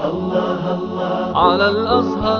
على الأزهر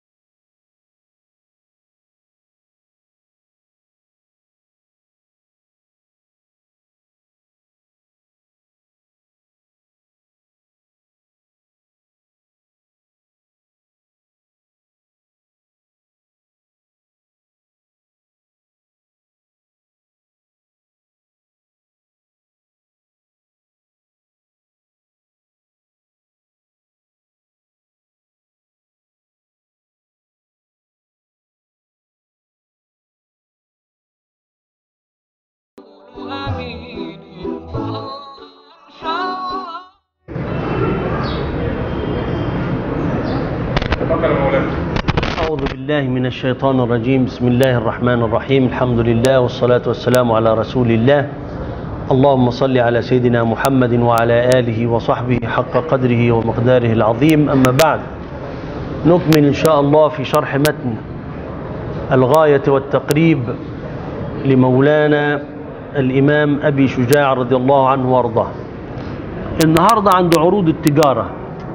آمين إن شاء الله تفضل يا مولانا أعوذ بالله من الشيطان الرجيم بسم الله الرحمن الرحيم الحمد لله والصلاة والسلام على رسول الله اللهم صل على سيدنا محمد وعلى آله وصحبه حق قدره ومقداره العظيم أما بعد نكمل إن شاء الله في شرح متن الغاية والتقريب لمولانا الإمام أبي شجاع رضي الله عنه وارضاه النهاردة عند عروض التجارة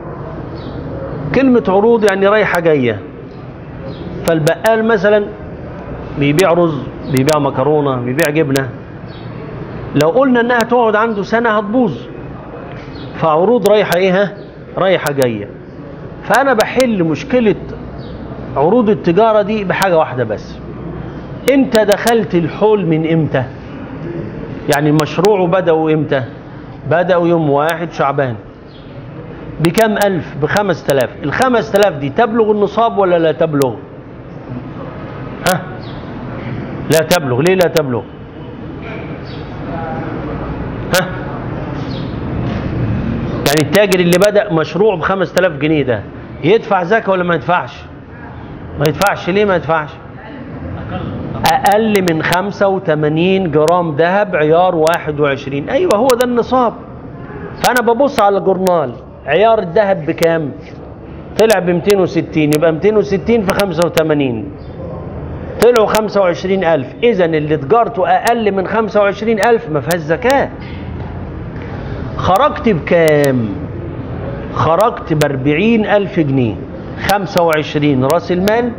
كلمة عروض يعني رايحة جاية فالبقال مثلا بيبيع رز بيبيع مكرونة بيبيع جبنة لو قلنا انها تقعد عنده سنة هتبوظ فعروض رايحة ايه ها؟ رايحة جاية فانا بحل مشكلة عروض التجارة دي بحاجة واحدة بس انت دخلت الحول من امتى يعني مشروعه بدأوا امتى بدأوا يوم واحد شعبان بكم ألف بخمس تلاف الخمس تلاف دي تبلغ النصاب ولا لا تبلغ ها لا تبلغ ليه لا تبلغ ها يعني التاجر اللي بدأ مشروع بخمس تلاف جنيه ده يدفع زكاة ولا ما يدفعش ما يدفعش ليه ما يدفعش أقل من 85 جرام ذهب عيار 21 أيوة هو ده النصاب فأنا ببص على الجورنال عيار الذهب بكام؟ طلع ب 260 يبقى 260 في 85 طلعوا 25000 إذا اللي تجارته أقل من 25000 ما فيهاش زكاة خرجت بكام؟ خرجت ب 40000 جنيه 25 راس المال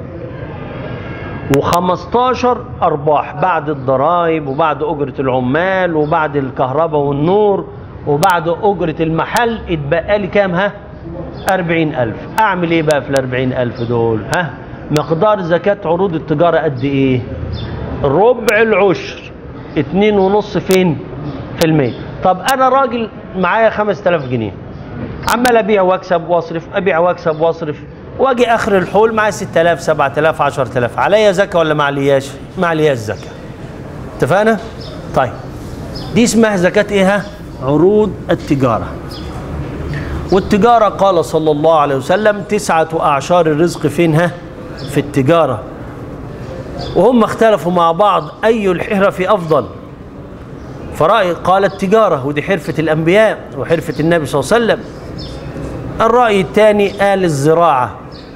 و15 ارباح بعد الضرائب وبعد اجره العمال وبعد الكهرباء والنور وبعد اجره المحل اتبقى لي كام ها 40000 اعمل ايه بقى في ال 40000 دول ها مقدار زكاه عروض التجاره قد ايه ربع العشر اتنين ونص فين في المية طب انا راجل معايا 5000 جنيه عمال ابيع واكسب واصرف ابيع واكسب واصرف واجي اخر الحول معايا 6000 7000 10000 عليا زكاه ولا ما علياش؟ ما علياش زكاه. اتفقنا؟ طيب دي اسمها زكاه ايه ها؟ عروض التجاره. والتجاره قال صلى الله عليه وسلم تسعه اعشار الرزق فين ها؟ في التجاره. وهم اختلفوا مع بعض اي الحرف افضل. فرأي قال التجاره ودي حرفه الانبياء وحرفه النبي صلى الله عليه وسلم. الرأي الثاني قال الزراعة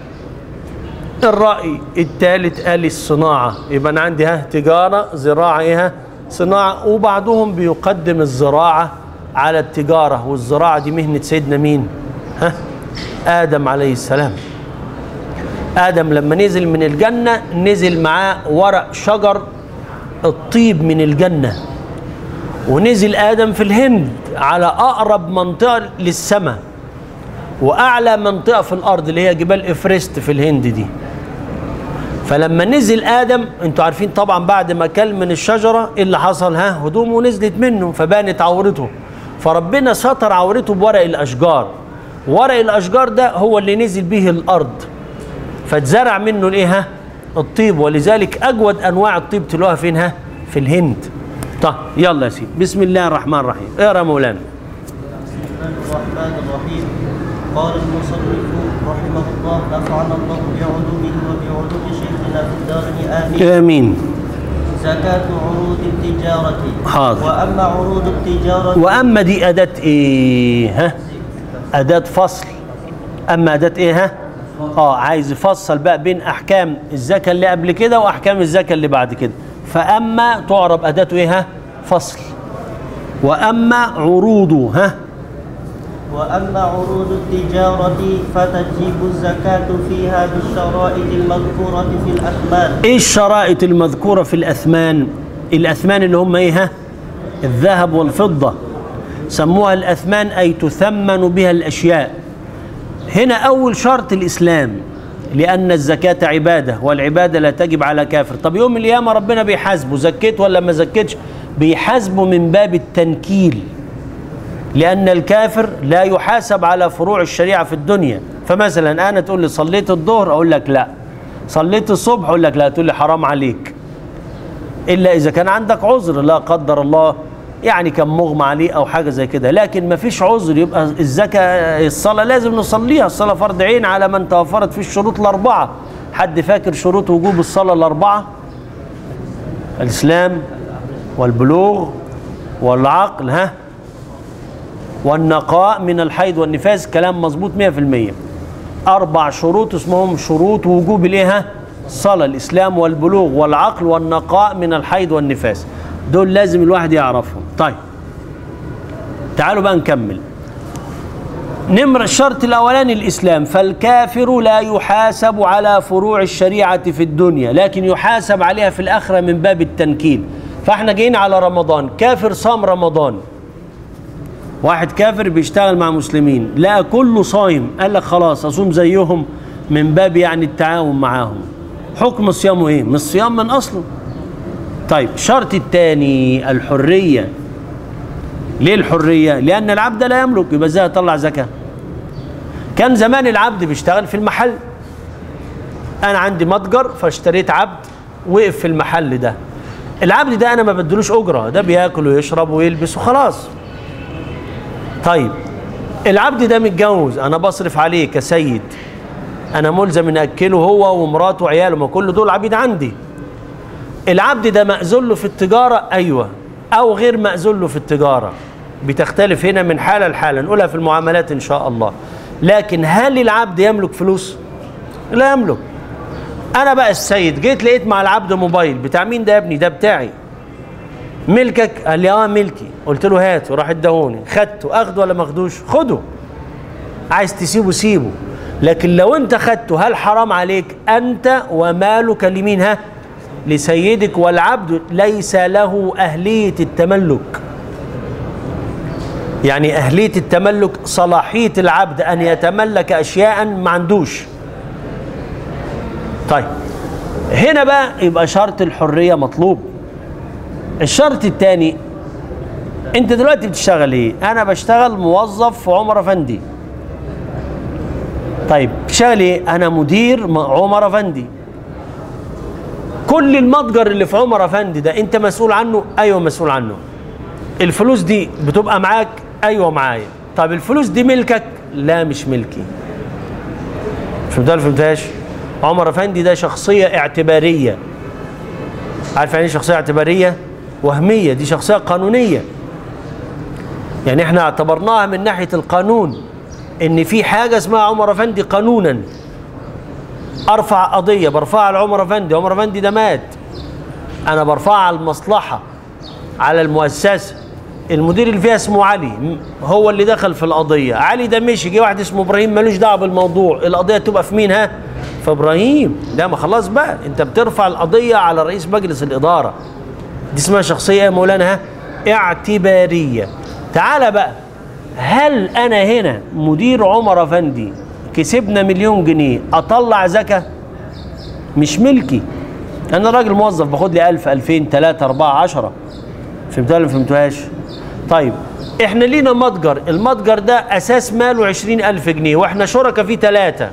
الرأي الثالث قال الصناعة يبقى أنا عندي ها تجارة زراعة إيه ها؟ صناعة وبعضهم بيقدم الزراعة على التجارة والزراعة دي مهنة سيدنا مين ها آدم عليه السلام آدم لما نزل من الجنة نزل معاه ورق شجر الطيب من الجنة ونزل آدم في الهند على أقرب منطقة للسماء واعلى منطقه في الارض اللي هي جبال افرست في الهند دي فلما نزل ادم انتوا عارفين طبعا بعد ما كل من الشجره ايه اللي حصل ها هدومه نزلت منه فبانت عورته فربنا ستر عورته بورق الاشجار ورق الاشجار ده هو اللي نزل به الارض فاتزرع منه الايه ها الطيب ولذلك اجود انواع الطيب تلوها فين ها في الهند طيب يلا يا سيدي بسم الله الرحمن الرحيم اقرا مولانا الرحمن الرحيم قال المصنف رحمه الله نفعنا الله بعلومه وبعلوم شيخنا في الدارين امين امين زكاة عروض التجارة حاضر. وأما عروض التجارة واما دي اداه ايه ها اداه فصل اما اداه ايه ها اه عايز يفصل بقى بين احكام الزكاه اللي قبل كده واحكام الزكاه اللي بعد كده فاما تعرب اداته ايه ها فصل واما عروضه ها وأما عروض التجارة فتجب الزكاة فيها بالشرائط المذكورة في الأثمان ايه الشرائط المذكورة في الأثمان الأثمان اللي هم ايه ها الذهب والفضة سموها الأثمان أي تثمن بها الأشياء هنا أول شرط الإسلام لأن الزكاة عبادة والعبادة لا تجب على كافر طب يوم القيامة ربنا بيحاسبه زكيت ولا ما زكيتش بيحاسبه من باب التنكيل لأن الكافر لا يحاسب على فروع الشريعة في الدنيا فمثلا أنا تقول لي صليت الظهر أقول لك لا صليت الصبح أقول لك لا تقول لي حرام عليك إلا إذا كان عندك عذر لا قدر الله يعني كان مغمى عليه أو حاجة زي كده لكن ما فيش عذر يبقى الزكاة الصلاة لازم نصليها الصلاة فرض عين على من توفرت فيه الشروط الأربعة حد فاكر شروط وجوب الصلاة الأربعة الإسلام والبلوغ والعقل ها والنقاء من الحيض والنفاس كلام مظبوط 100% أربع شروط اسمهم شروط وجوب الإيه الصلاة الإسلام والبلوغ والعقل والنقاء من الحيض والنفاس دول لازم الواحد يعرفهم طيب تعالوا بقى نكمل نمر الشرط الأولاني الإسلام فالكافر لا يحاسب على فروع الشريعة في الدنيا لكن يحاسب عليها في الآخرة من باب التنكيل فاحنا جايين على رمضان كافر صام رمضان واحد كافر بيشتغل مع مسلمين لقى كله صايم قال لك خلاص اصوم زيهم من باب يعني التعاون معاهم حكم صيامه ايه مش صيام من اصله طيب الشرط الثاني الحريه ليه الحريه لان العبد لا يملك يبقى ازاي يطلع زكاه كان زمان العبد بيشتغل في المحل انا عندي متجر فاشتريت عبد وقف في المحل ده العبد ده انا ما بدلوش اجره ده بياكل ويشرب ويلبس وخلاص طيب العبد ده متجوز انا بصرف عليه كسيد انا ملزم ان اكله هو ومراته وعياله ما كل دول عبيد عندي العبد ده مأذون له في التجاره ايوه او غير مأذون له في التجاره بتختلف هنا من حاله لحاله نقولها في المعاملات ان شاء الله لكن هل العبد يملك فلوس لا يملك انا بقى السيد جيت لقيت مع العبد موبايل بتاع مين ده يا ابني ده بتاعي ملكك قال لي اه ملكي قلت له هات وراح اداهوني خدته اخده ولا ما اخدوش خده عايز تسيبه سيبه لكن لو انت خدته هل حرام عليك انت ومالك لمين ها لسيدك والعبد ليس له اهليه التملك يعني اهليه التملك صلاحيه العبد ان يتملك اشياء ما عندوش طيب هنا بقى يبقى شرط الحريه مطلوب الشرط الثاني انت دلوقتي بتشتغل ايه انا بشتغل موظف في عمر افندي طيب بتشتغل ايه انا مدير م- عمر افندي كل المتجر اللي في عمر افندي ده انت مسؤول عنه ايوه مسؤول عنه الفلوس دي بتبقى معاك ايوه معايا طب الفلوس دي ملكك لا مش ملكي فهمتها ولا فهمتهاش عمر افندي ده شخصيه اعتباريه عارف يعني ايه شخصيه اعتباريه وهميه دي شخصيه قانونيه يعني احنا اعتبرناها من ناحيه القانون ان في حاجه اسمها عمر افندي قانونا ارفع قضيه برفعها على عمر افندي عمر افندي ده مات انا برفعها على المصلحه على المؤسسه المدير اللي فيها اسمه علي م- هو اللي دخل في القضيه علي ده مشي جه واحد اسمه ابراهيم ملوش دعوه بالموضوع القضيه تبقى في مين ها في ابراهيم لا ما خلاص بقى انت بترفع القضيه على رئيس مجلس الاداره دي اسمها شخصيه يا مولانا ها اعتباريه تعال بقى هل انا هنا مدير عمر افندي كسبنا مليون جنيه اطلع زكاه مش ملكي انا راجل موظف باخد لي 1000 2000 3 4 10 فهمتها ولا ما فهمتوهاش طيب احنا لينا متجر المتجر ده اساس ماله 20000 جنيه واحنا شركاء فيه ثلاثه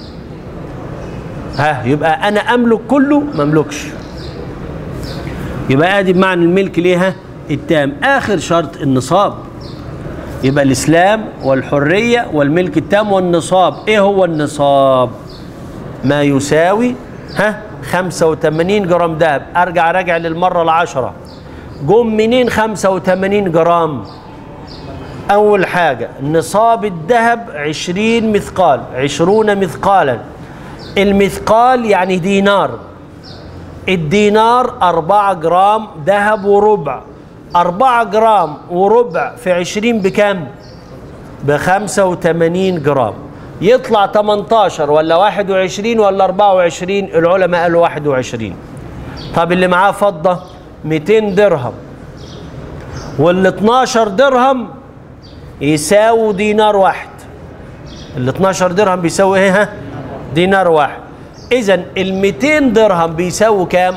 ها يبقى انا املك كله ما املكش يبقى ادي بمعنى الملك ليها التام اخر شرط النصاب يبقى الاسلام والحريه والملك التام والنصاب ايه هو النصاب ما يساوي ها 85 جرام دهب ارجع راجع للمره العشره جم منين 85 جرام اول حاجه نصاب الذهب 20 مثقال 20 مثقالا المثقال يعني دينار الدينار أربعة جرام ذهب وربع أربعة جرام وربع في عشرين بكام ب 85 جرام يطلع 18 ولا 21 ولا 24 العلماء قالوا 21 طب اللي معاه فضة 200 درهم وال 12 درهم يساووا دينار واحد ال 12 درهم بيساوي ايه ها؟ دينار واحد اذا ال 200 درهم بيساووا كام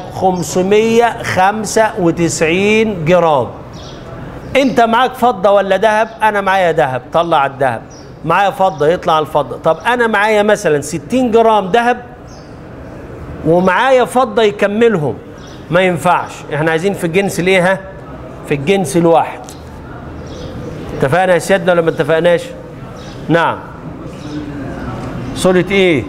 595 جرام انت معاك فضه ولا ذهب انا معايا ذهب طلع الذهب معايا فضه يطلع الفضه طب انا معايا مثلا 60 جرام ذهب ومعايا فضه يكملهم ما ينفعش احنا عايزين في الجنس ليه ها في الجنس الواحد اتفقنا يا سيادنا ولا ما اتفقناش نعم سورة ايه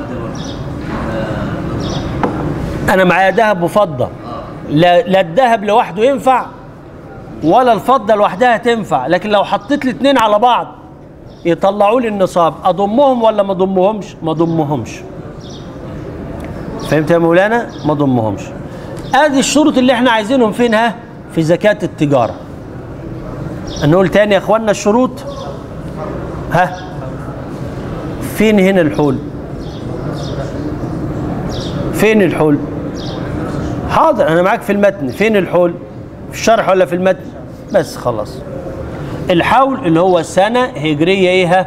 انا معايا ذهب وفضة لا, لا الذهب لوحده ينفع ولا الفضة لوحدها تنفع لكن لو حطيت الاثنين على بعض يطلعوا لي النصاب اضمهم ولا ما اضمهمش ما اضمهمش فهمت يا مولانا ما اضمهمش ادي الشروط اللي احنا عايزينهم فين ها في زكاة التجارة نقول تاني يا اخوانا الشروط ها فين هنا الحول فين الحول حاضر انا معاك في المتن فين الحول في الشرح ولا في المتن بس خلاص الحول اللي هو سنة هجرية ايه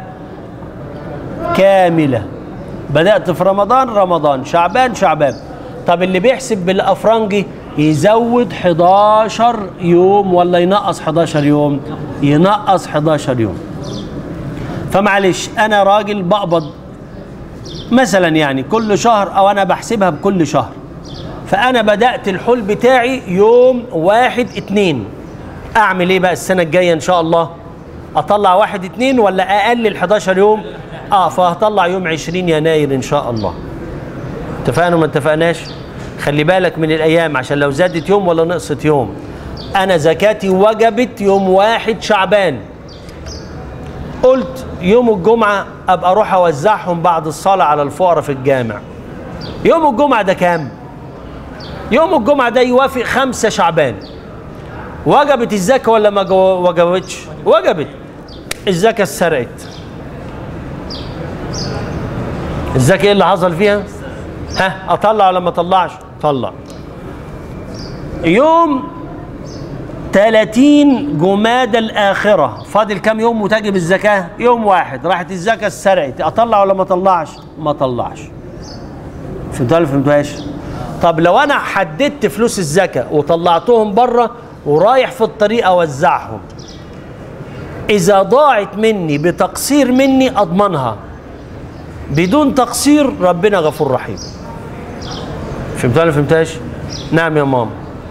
كاملة بدأت في رمضان رمضان شعبان شعبان طب اللي بيحسب بالأفرنجي يزود 11 يوم ولا ينقص 11 يوم ينقص 11 يوم فمعلش انا راجل بقبض مثلا يعني كل شهر او انا بحسبها بكل شهر فانا بدات الحول بتاعي يوم واحد اتنين اعمل ايه بقى السنه الجايه ان شاء الله اطلع واحد اتنين ولا اقلل 11 يوم اه فهطلع يوم 20 يناير ان شاء الله اتفقنا وما اتفقناش خلي بالك من الايام عشان لو زادت يوم ولا نقصت يوم انا زكاتي وجبت يوم واحد شعبان قلت يوم الجمعة أبقى أروح أوزعهم بعد الصلاة على الفقراء في الجامع يوم الجمعة ده كام؟ يوم الجمعة ده يوافق خمسة شعبان وجبت الزكاة ولا ما جو- وجبتش؟ وجبت الزكاة اتسرقت الزكاة ايه اللي حصل فيها؟ ها أطلع ولا ما أطلعش؟ طلع يوم 30 جماد الآخرة فاضل كام يوم وتجب الزكاة يوم واحد راحت الزكاة اتسرقت أطلع ولا ما أطلعش ما أطلعش فهمتوا ولا فهمتوهاش طب لو أنا حددت فلوس الزكاة وطلعتهم بره ورايح في الطريق أوزعهم إذا ضاعت مني بتقصير مني أضمنها بدون تقصير ربنا غفور رحيم فهمتوا ولا فهمتهاش نعم يا ماما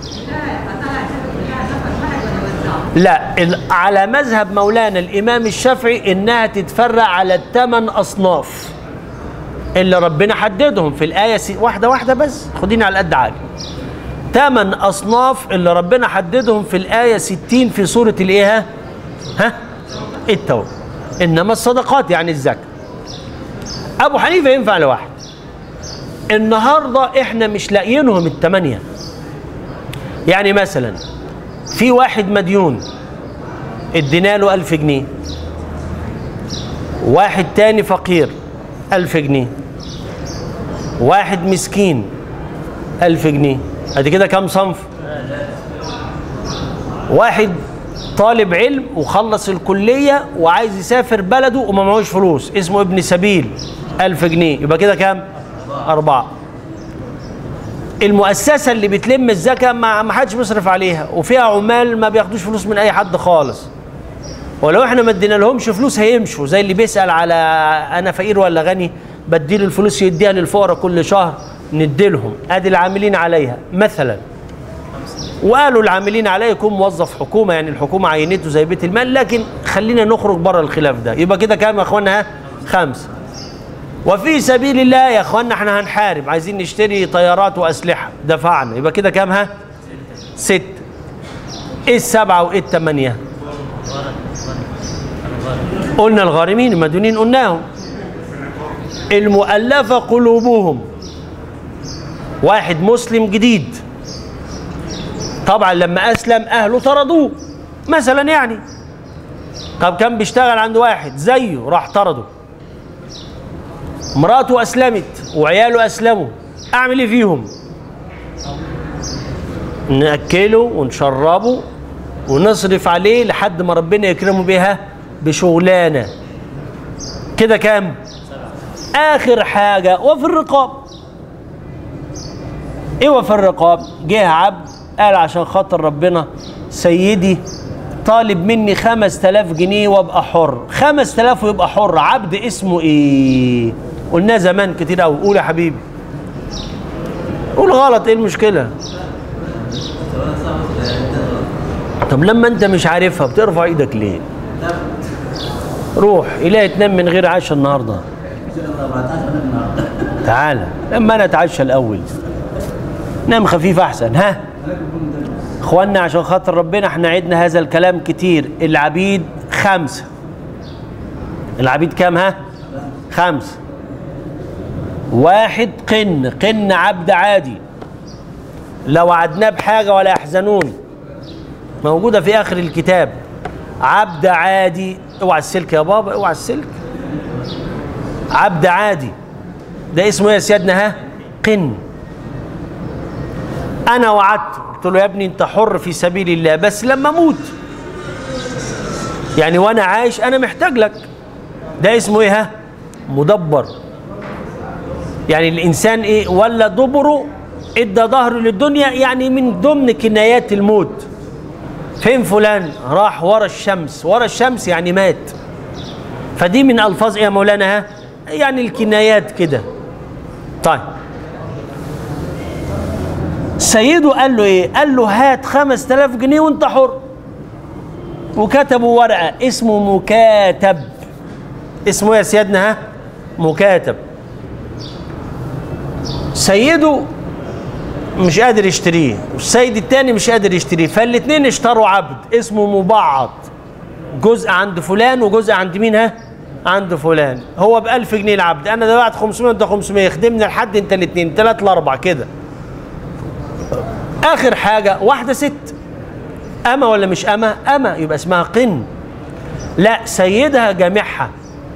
لا ال- على مذهب مولانا الامام الشافعي انها تتفرع على الثمان اصناف اللي ربنا حددهم في الايه سي... واحده واحده بس خديني على قد عالي ثمان اصناف اللي ربنا حددهم في الايه 60 في سوره الايه ها؟ ها التوبه انما الصدقات يعني الزكاه ابو حنيفه ينفع لواحد النهارده احنا مش لاقيينهم الثمانيه يعني مثلا في واحد مديون ادينا له ألف جنيه واحد تاني فقير ألف جنيه واحد مسكين ألف جنيه ادي كده كام صنف واحد طالب علم وخلص الكلية وعايز يسافر بلده وما معهوش فلوس اسمه ابن سبيل ألف جنيه يبقى كده كام أربعة المؤسسه اللي بتلم الزكاه ما ما حدش بيصرف عليها وفيها عمال ما بياخدوش فلوس من اي حد خالص ولو احنا ما ادينا لهمش فلوس هيمشوا زي اللي بيسال على انا فقير ولا غني بديله الفلوس يديها للفقراء كل شهر نديلهم ادي العاملين عليها مثلا وقالوا العاملين عليه يكون موظف حكومه يعني الحكومه عينته زي بيت المال لكن خلينا نخرج بره الخلاف ده يبقى كده كام يا اخوانا ها خمسه وفي سبيل الله يا اخوانا احنا هنحارب عايزين نشتري طيارات واسلحه دفعنا يبقى كده كام ها ست ايه السبعه وايه الثمانيه قلنا الغارمين المديونين قلناهم المؤلفه قلوبهم واحد مسلم جديد طبعا لما اسلم اهله طردوه مثلا يعني طب كان بيشتغل عند واحد زيه راح طرده مراته اسلمت وعياله اسلموا اعمل ايه فيهم ناكله ونشربه ونصرف عليه لحد ما ربنا يكرمه بيها بشغلانه كده كام اخر حاجه وفي الرقاب ايه وفي الرقاب جه عبد قال عشان خاطر ربنا سيدي طالب مني خمس تلاف جنيه وابقى حر خمس تلاف ويبقى حر عبد اسمه ايه قلناه زمان كتير قوي قول يا حبيبي قول غلط ايه المشكله طب لما انت مش عارفها بترفع ايدك ليه روح الهي تنام من غير عشاء النهارده تعالى لما انا اتعشى الاول نام خفيف احسن ها اخوانا عشان خاطر ربنا احنا عدنا هذا الكلام كتير العبيد خمسه العبيد كام ها خمسه واحد قن قن عبد عادي لو وعدناه بحاجه ولا يحزنون موجوده في اخر الكتاب عبد عادي اوعى السلك يا بابا اوعى السلك عبد عادي ده اسمه ايه يا سيادنا ها قن انا وعدته قلت له يا ابني انت حر في سبيل الله بس لما اموت يعني وانا عايش انا محتاج لك ده اسمه ايه ها مدبر يعني الانسان ايه ولا دبره ادى ظهره للدنيا يعني من ضمن كنايات الموت فين فلان راح ورا الشمس ورا الشمس يعني مات فدي من الفاظ ايه يا مولانا ها يعني الكنايات كده طيب سيده قال له ايه قال له هات خمس تلاف جنيه وانت حر وكتبوا ورقه اسمه مكاتب اسمه إيه يا سيادنا ها مكاتب سيده مش قادر يشتريه والسيد التاني مش قادر يشتريه فالاتنين اشتروا عبد اسمه مبعض جزء عند فلان وجزء عند مين ها عند فلان هو ب 1000 جنيه العبد انا دفعت 500 وانت 500 خدمنا لحد انت الاثنين ثلاث لاربع كده اخر حاجه واحده ست اما ولا مش اما اما يبقى اسمها قن لا سيدها جامعها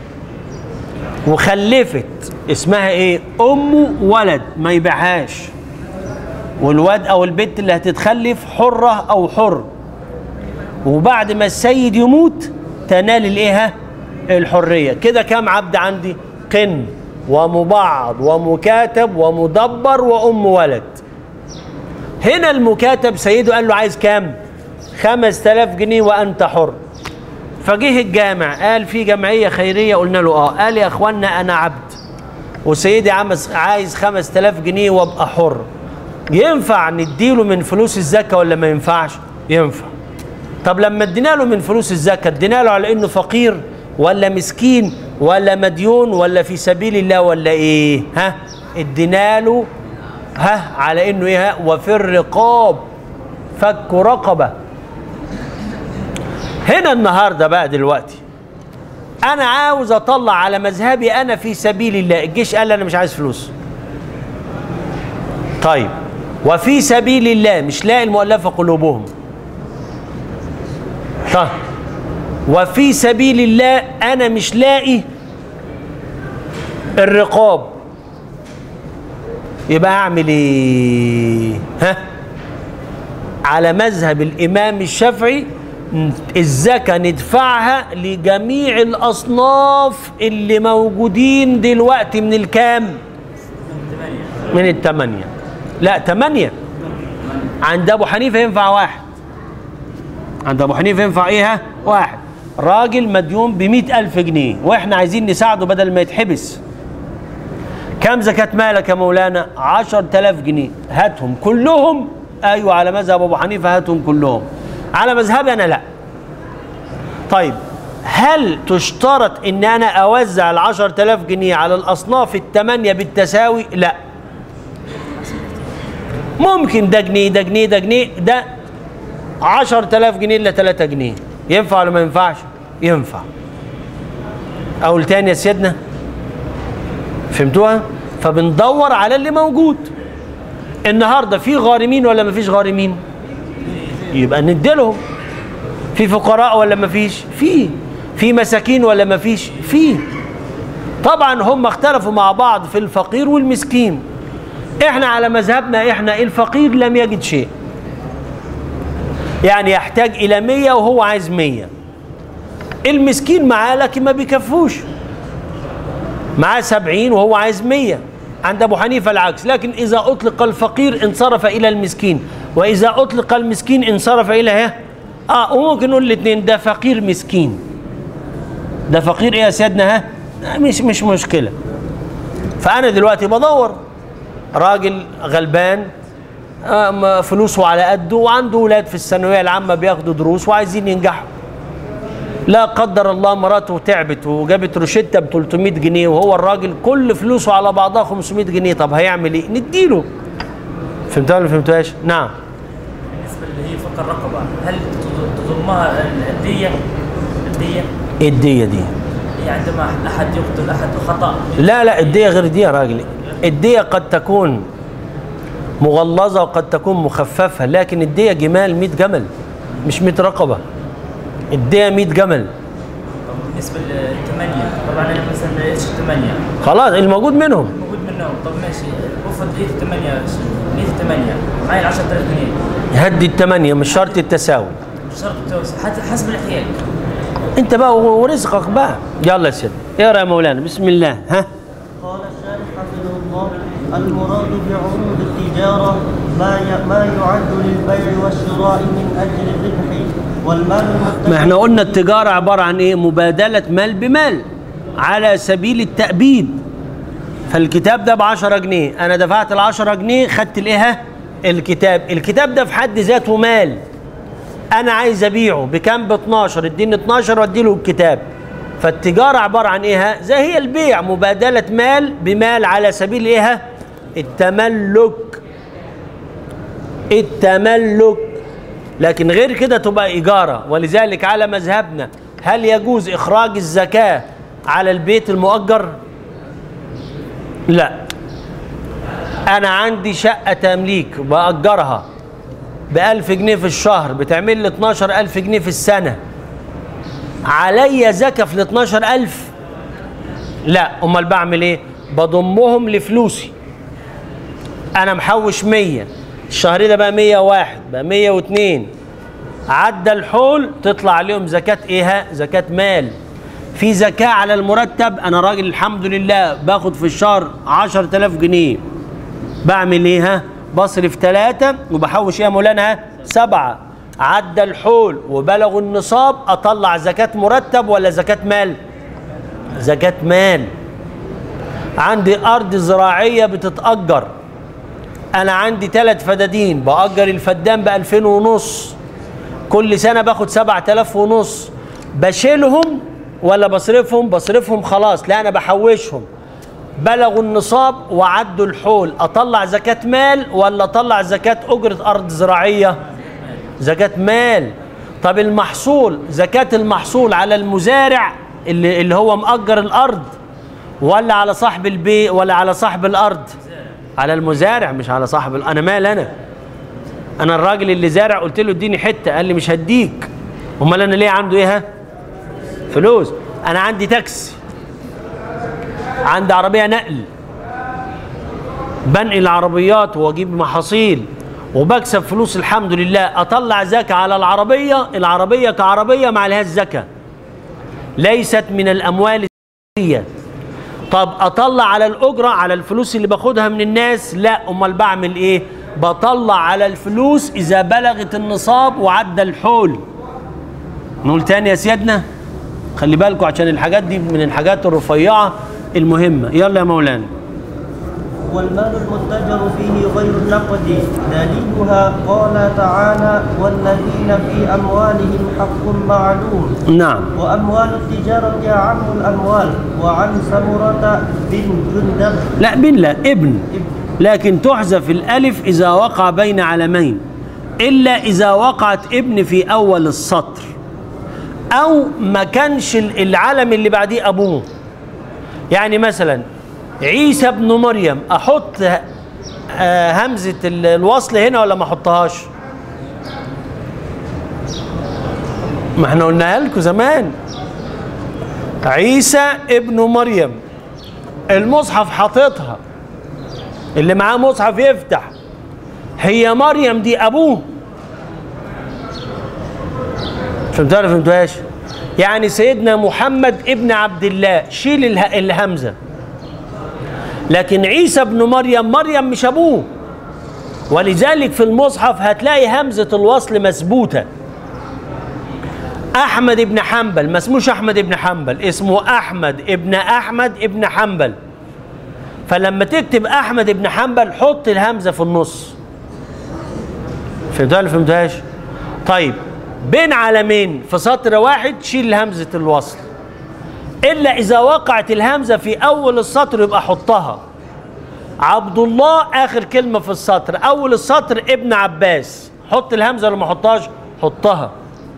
وخلفت اسمها ايه ام ولد ما يبيعهاش والواد او البنت اللي هتتخلف حره او حر وبعد ما السيد يموت تنال الايه ها؟ الحريه كده كام عبد عندي قن ومبعض ومكاتب ومدبر وام ولد هنا المكاتب سيده قال له عايز كام خمس تلاف جنيه وانت حر فجه الجامع قال في جمعيه خيريه قلنا له اه قال يا اخوانا انا عبد وسيدي عمس عايز خمس تلاف جنيه وابقى حر ينفع نديله من فلوس الزكاه ولا ما ينفعش ينفع طب لما ادينا له من فلوس الزكاه ادينا له على انه فقير ولا مسكين ولا مديون ولا في سبيل الله ولا ايه ها ادينا له ها على انه ايه ها وفي الرقاب فك رقبه هنا النهارده بقى دلوقتي انا عاوز اطلع على مذهبي انا في سبيل الله الجيش قال لي انا مش عايز فلوس طيب وفي سبيل الله مش لاقي المؤلفه قلوبهم طيب وفي سبيل الله انا مش لاقي الرقاب يبقى اعمل ايه ها على مذهب الامام الشافعي الزكاة ندفعها لجميع الأصناف اللي موجودين دلوقتي من الكام؟ من التمانية لا تمانية عند أبو حنيفة ينفع واحد عند أبو حنيفة ينفع إيه ها؟ واحد راجل مديون بمئة ألف جنيه وإحنا عايزين نساعده بدل ما يتحبس كم زكاة مالك يا مولانا؟ عشر تلاف جنيه هاتهم كلهم أيوة على مذهب أبو حنيفة هاتهم كلهم على مذهبي انا لا طيب هل تشترط ان انا اوزع ال 10000 جنيه على الاصناف الثمانيه بالتساوي لا ممكن ده جنيه ده جنيه ده جنيه ده 10000 جنيه الا 3 جنيه ينفع ولا ما ينفعش ينفع اقول تاني يا سيدنا فهمتوها فبندور على اللي موجود النهارده في غارمين ولا ما فيش غارمين يبقى نديلهم في فقراء ولا ما فيش في في مساكين ولا ما فيش في طبعا هم اختلفوا مع بعض في الفقير والمسكين احنا على مذهبنا احنا الفقير لم يجد شيء يعني يحتاج الى مية وهو عايز مية المسكين معاه لكن ما بيكفوش معاه سبعين وهو عايز مية عند ابو حنيفة العكس لكن اذا اطلق الفقير انصرف الى المسكين واذا اطلق المسكين انصرف الى ها اه وممكن نقول الاثنين ده فقير مسكين ده فقير ايه يا سيادنا ها آه، مش مش مشكله فانا دلوقتي بدور راجل غلبان آه، ما فلوسه على قده وعنده ولاد في الثانويه العامه بياخدوا دروس وعايزين ينجحوا لا قدر الله مراته تعبت وجابت روشته ب 300 جنيه وهو الراجل كل فلوسه على بعضها 500 جنيه طب هيعمل ايه؟ نديله فهمتها ولا ما فهمتهاش؟ نعم بالنسبه اللي هي فك الرقبه هل تض- تضمها الديه الديه ايه الديه دي؟ هي عندما احد يقتل احد خطا لا لا الدية غير دي يا راجل الدية قد تكون مغلظة وقد تكون مخففة لكن الدية جمال 100 جمل مش 100 رقبة الدية 100 جمل طب بالنسبه للثمانيه طبعا انا مثلا ايش الثمانيه خلاص الموجود منهم موجود منهم طب ماشي افرض لقيت الثمانيه لقيت الثمانيه معي 10000 جنيه هدي الثمانية مش شرط التساوي مش شرط التوسع حتى حسب الاحتياج انت بقى ورزقك بقى يلا يا سيدي اقرا يا مولانا بسم الله ها قال الشارح حفظه الله المراد بعروض التجارة ما ي- ما يعد للبيع والشراء من أجل الربح والمال المتجر ما احنا قلنا التجارة عبارة عن ايه مبادلة مال بمال على سبيل التأبيد فالكتاب ده ب 10 جنيه انا دفعت ال 10 جنيه خدت الايه ها؟ الكتاب الكتاب ده في حد ذاته مال انا عايز ابيعه بكام ب 12 اديني 12 وادي له الكتاب فالتجارة عبارة عن ايه ها؟ زي هي البيع مبادلة مال بمال على سبيل ايه ها؟ التملك التملك لكن غير كده تبقى إيجارة ولذلك على مذهبنا هل يجوز إخراج الزكاة على البيت المؤجر؟ لا أنا عندي شقة تمليك بأجرها بألف جنيه في الشهر بتعمل لي 12 ألف جنيه في السنة عليا زكاة في ال 12 ألف لا أمال بعمل إيه؟ بضمهم لفلوسي انا محوش 100 الشهر ده بقى 101 بقى 102 عدى الحول تطلع عليهم زكاة ايه ها؟ زكاة مال في زكاة على المرتب انا راجل الحمد لله باخد في الشهر 10000 جنيه بعمل ايه ها؟ بصرف ثلاثة وبحوش ايه يا مولانا ها؟ سبعة عدى الحول وبلغوا النصاب اطلع زكاة مرتب ولا زكاة مال؟ زكاة مال عندي ارض زراعية بتتأجر انا عندي ثلاث فدادين باجر الفدان ب 2000 ونص كل سنه باخد 7000 ونص بشيلهم ولا بصرفهم بصرفهم خلاص لا انا بحوشهم بلغوا النصاب وعدوا الحول اطلع زكاه مال ولا اطلع زكاه اجره ارض زراعيه زكاه مال طب المحصول زكاه المحصول على المزارع اللي, اللي هو مأجر الارض ولا على صاحب البيت ولا على صاحب الارض على المزارع مش على صاحب ال- انا مال انا انا الراجل اللي زارع قلت له اديني حته قال لي مش هديك امال انا ليه عنده ايه ها فلوس انا عندي تاكسي عندي عربيه نقل بنقل عربيات واجيب محاصيل وبكسب فلوس الحمد لله اطلع زكاه على العربيه العربيه كعربيه ما عليهاش زكاه ليست من الاموال السيئة. طب اطلع على الاجره على الفلوس اللي باخدها من الناس لا امال بعمل ايه بطلع على الفلوس اذا بلغت النصاب وعدى الحول نقول تاني يا سيادنا خلي بالكم عشان الحاجات دي من الحاجات الرفيعه المهمه يلا يا مولانا والمال المتجر فيه غير النقد دليلها قال تعالى والذين في أموالهم حق معلوم نعم وأموال التجارة أعم الأموال وعن سمرة بن جندب لا بن لا ابن لكن تحذف الالف اذا وقع بين علمين الا اذا وقعت ابن في اول السطر او ما كانش ال- العلم اللي بعديه ابوه يعني مثلا عيسى ابن مريم احط آه، همزه ال- الوصل هنا ولا ما احطهاش ما احنا قلناها لكم زمان عيسى ابن مريم المصحف حاططها اللي معاه مصحف يفتح هي مريم دي ابوه فهمتوا ولا فهمتوهاش يعني سيدنا محمد ابن عبد الله شيل اله- الهمزه لكن عيسى ابن مريم مريم مش ابوه ولذلك في المصحف هتلاقي همزه الوصل مثبوته احمد ابن حنبل ما اسموش احمد ابن حنبل اسمه احمد ابن احمد ابن حنبل فلما تكتب احمد ابن حنبل حط الهمزه في النص فهمتها ولا فهمتهاش طيب بين علمين في سطر واحد شيل همزه الوصل الا اذا وقعت الهمزه في اول السطر يبقى حطها عبد الله اخر كلمه في السطر اول السطر ابن عباس حط الهمزه ولا ما حطهاش حطها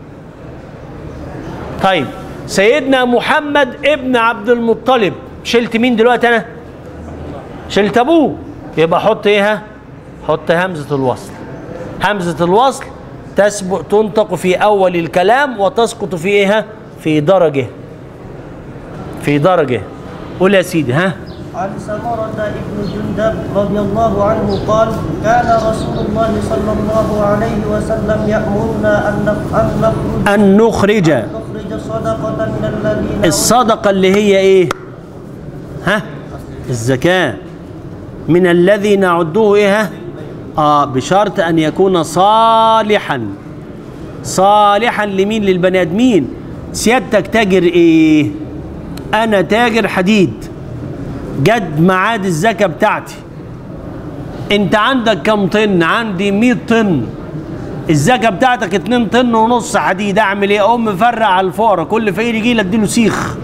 طيب سيدنا محمد ابن عبد المطلب شلت مين دلوقتي انا شلت ابوه يبقى حط ايه ها؟ حط همزه الوصل همزه الوصل تسبق تنطق في اول الكلام وتسقط في ايه ها؟ في درجه في درجه قول يا سيدي ها عن سمرة بن جندب رضي الله عنه قال كان رسول الله صلى الله عليه وسلم يأمرنا أن نخ- أن نخرج ان نخرج نخرج صدقة من الذين الصدقه اللي هي ايه ها الزكاه من الذي نعده ايه ها اه بشرط ان يكون صالحا صالحا لمين للبني ادمين سيادتك تاجر ايه انا تاجر حديد جد ميعاد الزكاه بتاعتي انت عندك كم طن عندي 100 طن الزكاه بتاعتك 2 طن ونص حديد اعمل ايه اقوم مفرق على الفقراء كل فقير يجي لي اديله سيخ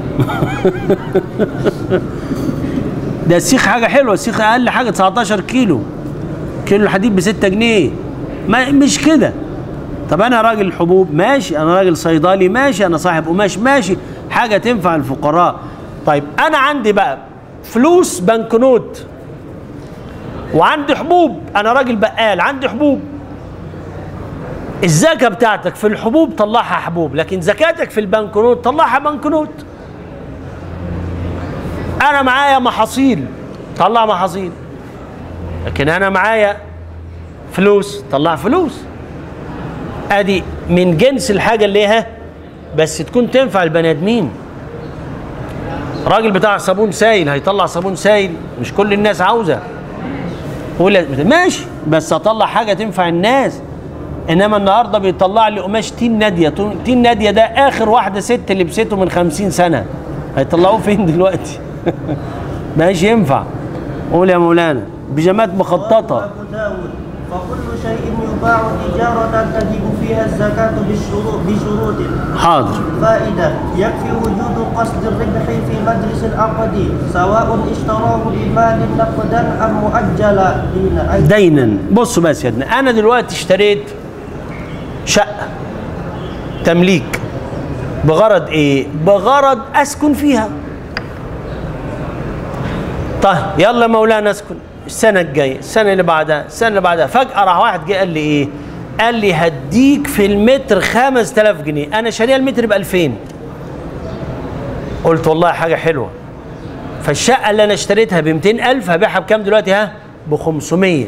ده السيخ حاجه حلوه السيخ اقل حاجه 19 كيلو كيلو الحديد ب 6 جنيه ما مش كده طب انا راجل حبوب ماشي انا راجل صيدلي ماشي انا صاحب قماش ماشي حاجه تنفع الفقراء طيب انا عندي بقى فلوس بنكنوت وعندي حبوب انا راجل بقال عندي حبوب الزكاه بتاعتك في الحبوب طلعها حبوب لكن زكاتك في البنكنوت طلعها بنكنوت انا معايا محاصيل طلع محاصيل لكن انا معايا فلوس طلع فلوس ادي من جنس الحاجه اللي هي بس تكون تنفع البني ادمين راجل بتاع صابون سايل هيطلع صابون سايل مش كل الناس عاوزه ولا ماشي بس اطلع حاجه تنفع الناس انما النهارده بيطلع لي قماش تين ناديه تين ناديه ده اخر واحده ست لبسته من خمسين سنه هيطلعوه فين دلوقتي مش ينفع قول يا مولانا بيجامات مخططه أبو داود فكل شيء يباع تجارة تجب فيها الزكاة بالشروط بشروط حاضر فائدة يكفي وجود قصد الربح في مجلس العقد سواء اشتراه بمال نقدا أم مؤجلا دين أي دينا بصوا بس يا ابني انا دلوقتي اشتريت شقه تمليك بغرض ايه بغرض اسكن فيها طيب يلا مولانا اسكن السنه الجايه السنه اللي بعدها السنه اللي بعدها فجاه راح واحد جه قال لي ايه قال لي هديك في المتر 5000 جنيه انا شاريها المتر ب 2000 قلت والله حاجه حلوه فالشقه اللي انا اشتريتها ب 200000 هبيعها بكام دلوقتي ها ب 500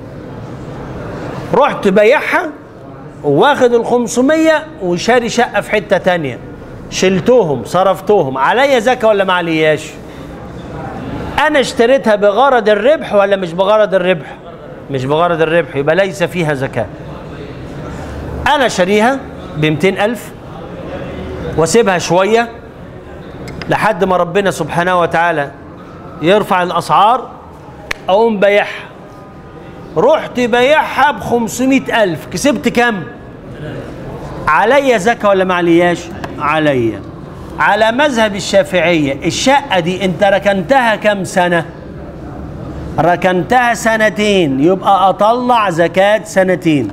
رحت بايعها واخد ال 500 وشاري شقه في حته تانية شلتهم صرفتهم عليا زكاه ولا ما علياش انا اشتريتها بغرض الربح ولا مش بغرض الربح مش بغرض الربح يبقى ليس فيها زكاه انا شاريها ب 200000 واسيبها شويه لحد ما ربنا سبحانه وتعالى يرفع الاسعار اقوم بايعها رحت بايعها ب 500000 كسبت كام عليا زكاه ولا ما علياش عليا على مذهب الشافعيه الشقه دي انت ركنتها كام سنه ركنتها سنتين يبقى اطلع زكاه سنتين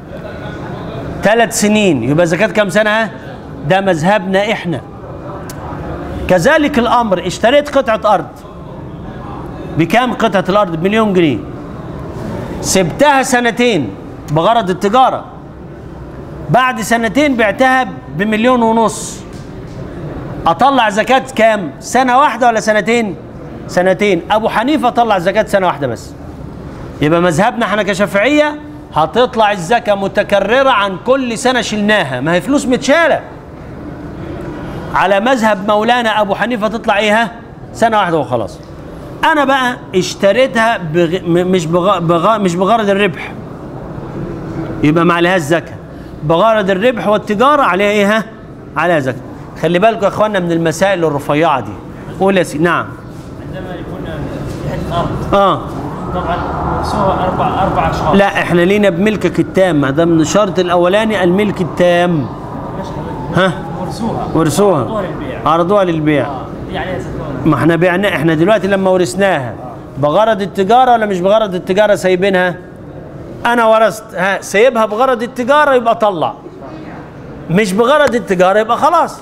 ثلاث سنين يبقى زكاه كام سنه ها؟ ده مذهبنا احنا كذلك الامر اشتريت قطعه ارض بكام قطعه الارض بمليون جنيه سبتها سنتين بغرض التجاره بعد سنتين بعتها بمليون ونص اطلع زكاه كام سنه واحده ولا سنتين سنتين ابو حنيفه طلع زكاه سنه واحده بس يبقى مذهبنا احنا كشافعيه هتطلع الزكاه متكرره عن كل سنه شلناها ما هي فلوس متشاله على مذهب مولانا ابو حنيفه تطلع ايه ها سنه واحده وخلاص انا بقى اشتريتها بغ... م- مش بغ... بغ... مش بغرض الربح يبقى ما عليهاش زكاه بغرض الربح والتجاره عليها ايه ها عليها زكاه خلي بالكم يا اخوانا من المسائل الرفيعه دي قول يا سيدي نعم عندما يكون في حته ارض اه طبعا ورثوها اربع اربع اشخاص لا احنا لينا بملكك التام ده من الشرط الاولاني الملك التام ها ورثوها ورثوها عرضوها للبيع عرضوها للبيع آه، دي عليها زكاه ما احنا بعنا احنا دلوقتي لما ورثناها بغرض التجاره ولا مش بغرض التجاره سايبينها انا ورثت ها سايبها بغرض التجاره يبقى طلع مش بغرض التجاره يبقى خلاص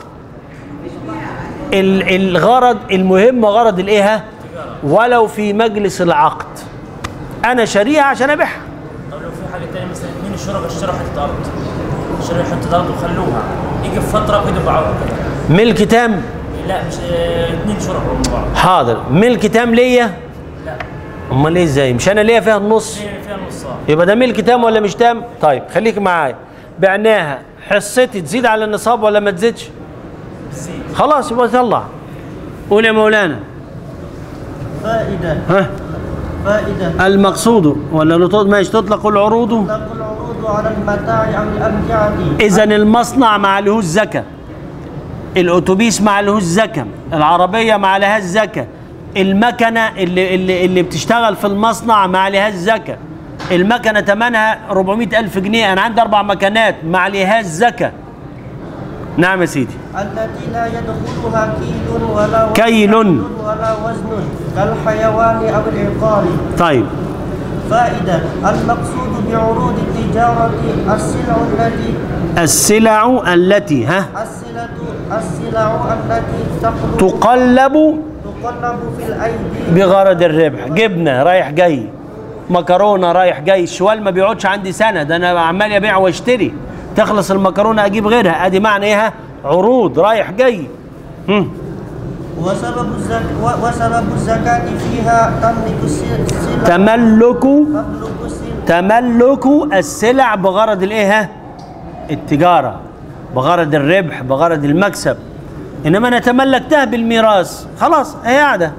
ال- الغرض المهم غرض الايه ها؟ ولو في مجلس العقد انا شاريها عشان ابيعها طب لو في حاجه ثانيه مثلا اثنين الشركاء اشتروا حته ارض اشتروا حته ارض وخلوها يجي في فتره كده باعوها كده ملك تام لا مش اه، اثنين شركاء مع بعض حاضر ملك تام ليا لا امال ايه ازاي مش انا ليا فيها النص في فيها نصها يبقى ده ملك تام ولا مش تام؟ طيب خليك معايا بعناها حصتي تزيد على النصاب ولا ما تزيدش؟ بتزيد خلاص يبقى طلع قول يا مولانا فائدة ها فائدة المقصود ولا لطول ماشي تطلق العروض تطلق العروض على المتاع أو الأمتعة اذا المصنع ما عليهوش زكاه الاتوبيس ما عليهوش زكاه العربيه ما عليهاش زكاه المكنه اللي اللي اللي بتشتغل في المصنع ما عليهاش زكاه المكنه ثمنها 400 الف جنيه انا عندي اربع مكنات ما عليهاش زكاه نعم يا سيدي التي لا يدخلها كيل ولا وزن كيل. ولا وزن كالحيوان أو العقار طيب فائدة المقصود بعروض التجارة السلع التي السلع التي ها السلة السلع التي تقلب تقلب تقلب في الأيدي بغرض الربح جبنه رايح جاي مكرونه رايح جاي الشوال ما بيقعدش عندي سنه ده انا عمال ابيع واشتري تخلص المكرونه اجيب غيرها ادي معنى ايه عروض رايح جاي هم. وسبب الزك... و- وسبب الزكاة فيها تملك السلع تملك تملك السلع تملك السلع بغرض الايه ها؟ التجاره بغرض الربح بغرض المكسب انما انا تملكتها بالميراث خلاص هي قاعده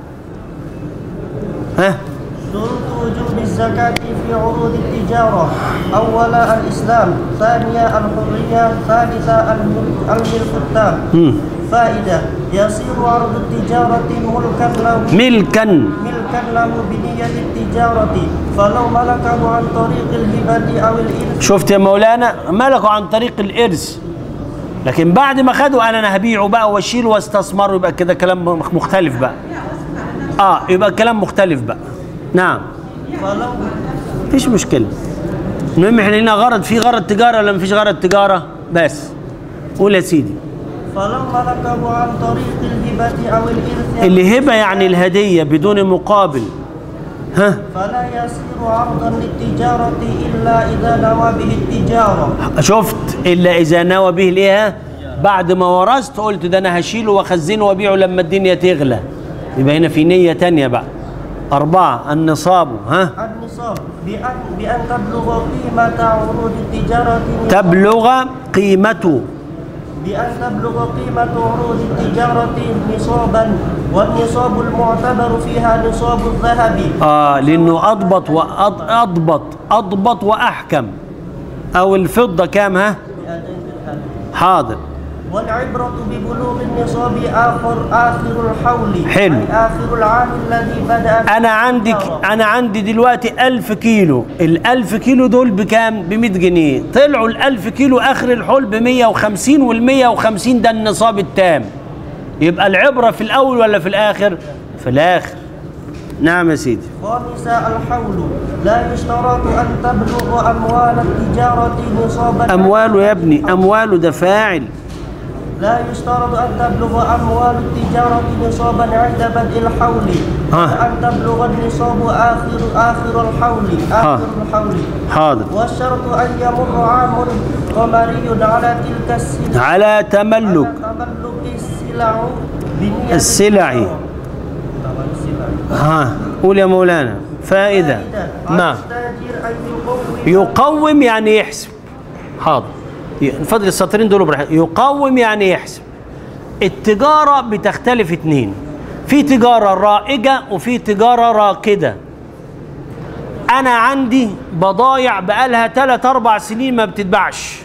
ها شروط وجوب الزكاة في عروض التجارة أولا الإسلام ثانيا الحرية ثالثا الملك الملك التام مم. فائدة يصير عرض التجارة ملكا له ملكا ملكا له بنية التجارة فلو ملكه عن طريق الهبة أو الإرث شفت يا مولانا ملكوا عن طريق الارث لكن بعد ما خدوا انا انا هبيعه بقى واشيله واستثمره يبقى كده كلام مختلف بقى اه يبقى كلام مختلف بقى نعم فلو مفيش مشكله المهم احنا لنا غرض في غرض تجاره ولا مفيش غرض تجاره بس قول يا سيدي فلو ملكه عن طريق الهبة أو الإرث الهبه يعني الهديه بدون مقابل ها فلا يصير عرضا للتجارة إلا إذا نوى به التجارة شفت الا اذا نوى به الايه بعد ما ورثت قلت ده انا هشيله واخزنه وابيعه لما الدنيا تغلى يبقى هنا في نيه تانية بقى أربعة النصاب ها النصاب بأن, بأن تبلغ قيمة عروض التجارة تبلغ قيمته بأن تبلغ قيمة عروض التجارة نصابا والنصاب المعتبر فيها نصاب الذهب آه لأنه أضبط وأضبط أضبط وأحكم أو الفضة كام ها حاضر والعبرة ببلوغ النصاب آخر آخر الحول حلو. أي آخر العام الذي بدأ فيه أنا عندك التجارة. أنا عندي دلوقتي ألف كيلو الألف كيلو دول بكام؟ بمية جنيه طلعوا الألف كيلو آخر الحول بمية وخمسين والمية وخمسين ده النصاب التام يبقى العبرة في الأول ولا في الآخر؟ في الآخر نعم يا سيدي خامسا الحول لا يشترط أن تبلغ أموال التجارة نصابا أمواله يا ابني أمواله ده فاعل لا يشترط أن تبلغ أموال التجارة نصابا عند بدء الحول ها. أن تبلغ النصاب آخر آخر الحول ها. آخر الحول حاضر والشرط أن يمر عام قمري على تلك السلع على تملك على تملك السلع السلع بنية السلعي. طبعا السلع ها قول يا مولانا فائدة على نعم التاجر أن يقوم يقوم يعني يحسب حاضر نفضل السطرين دول براحتك يقوم يعني يحسب التجارة بتختلف اتنين في تجارة رائجة وفي تجارة راكدة أنا عندي بضايع بقالها تلات أربع سنين ما بتتباعش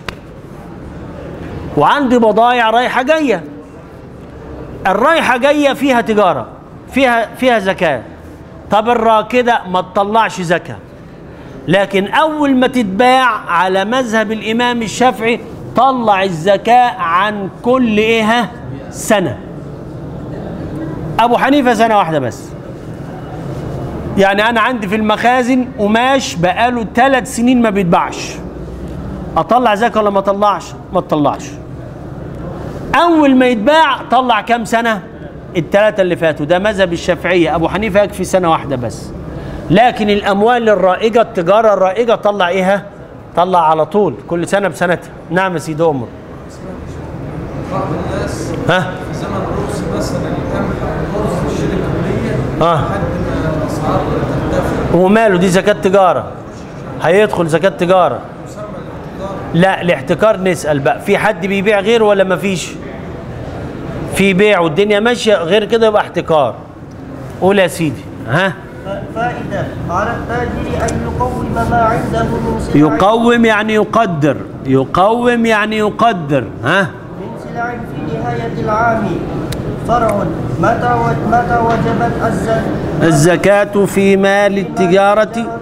وعندي بضايع رايحة جاية الرايحة جاية فيها تجارة فيها فيها زكاة طب الراكدة ما تطلعش زكاة لكن أول ما تتباع على مذهب الإمام الشافعي طلع الزكاة عن كل إيه ها؟ سنة أبو حنيفة سنة واحدة بس يعني أنا عندي في المخازن قماش بقاله ثلاث سنين ما بيتباعش أطلع زكاة ولا ما أطلعش؟ ما تطلعش أول ما يتباع طلع كام سنة؟ الثلاثة اللي فاتوا ده مذهب الشافعية أبو حنيفة يكفي سنة واحدة بس لكن الأموال الرائجة التجارة الرائجة طلع إيها؟ طلع على طول كل سنة بسنتها نعم يا سيدي أمر بعض الناس ها في زمن رؤوس مثلا القمح او الرز يشتري كميه آه. لحد ما الاسعار ترتفع وماله دي زكاة تجارة هيدخل زكاة تجارة مسمى الاحتكار لا الاحتكار نسأل بقى في حد بيبيع غير ولا مفيش في بيع والدنيا ماشية غير كده يبقى احتكار قول يا سيدي ها فائدة على التاجر أن يقوم ما عنده من سلع يقوم يعني يقدر يقوم يعني يقدر ها من سلع في نهاية العام فرع متى و- متى وجبت الزكاة الزكاة في مال التجارة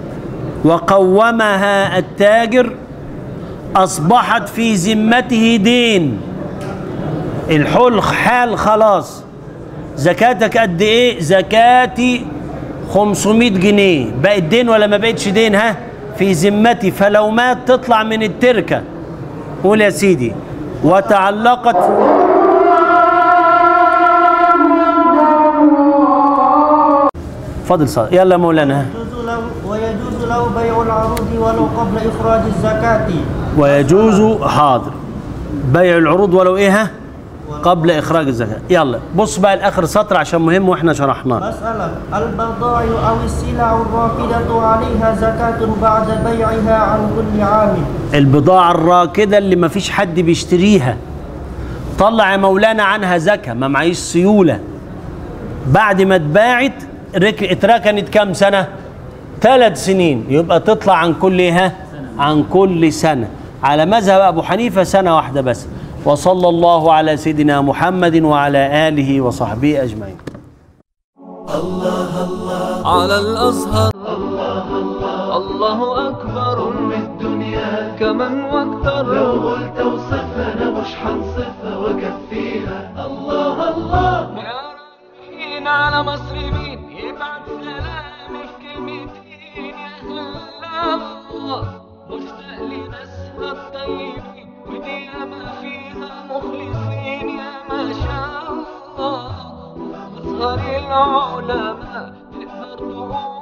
وقومها التاجر أصبحت في ذمته دين الحل حال خلاص زكاتك قد ايه زكاتي 500 جنيه بقت دين ولا ما بقتش دين ها في ذمتي فلو مات تطلع من التركة قول يا سيدي وتعلقت فضل صار يلا يا مولانا ها. يجوز له ويجوز له بيع العروض ولو قبل إخراج الزكاة ويجوز حاضر بيع العروض ولو ايه ها قبل اخراج الزكاه يلا بص بقى لاخر سطر عشان مهم واحنا شرحناه مسألة البضائع أو السلع الراكدة عليها زكاة بعد بيعها عن كل عام البضاعه الراكده اللي ما فيش حد بيشتريها طلع يا مولانا عنها زكاه ما معيش سيوله بعد ما اتباعت رك- اتركنت كام سنه ثلاث سنين يبقى تطلع عن كل ايه ها؟ عن كل سنه على مذهب ابو حنيفه سنه واحده بس وصلى الله على سيدنا محمد وعلى اله وصحبه اجمعين على الأزهر الله أكبر الدنيا كمن واكتر لو قلت اوصفها أنا مش هنصفها وأكفيها الله الله يا رايحين على مصر مين يبعت سلامي في كلمتين يا هلا الله مشتاق لناسها الطيبين ودي ما فيها مخلصين يا ما شاء الله أزهر العلماء تقدر تقول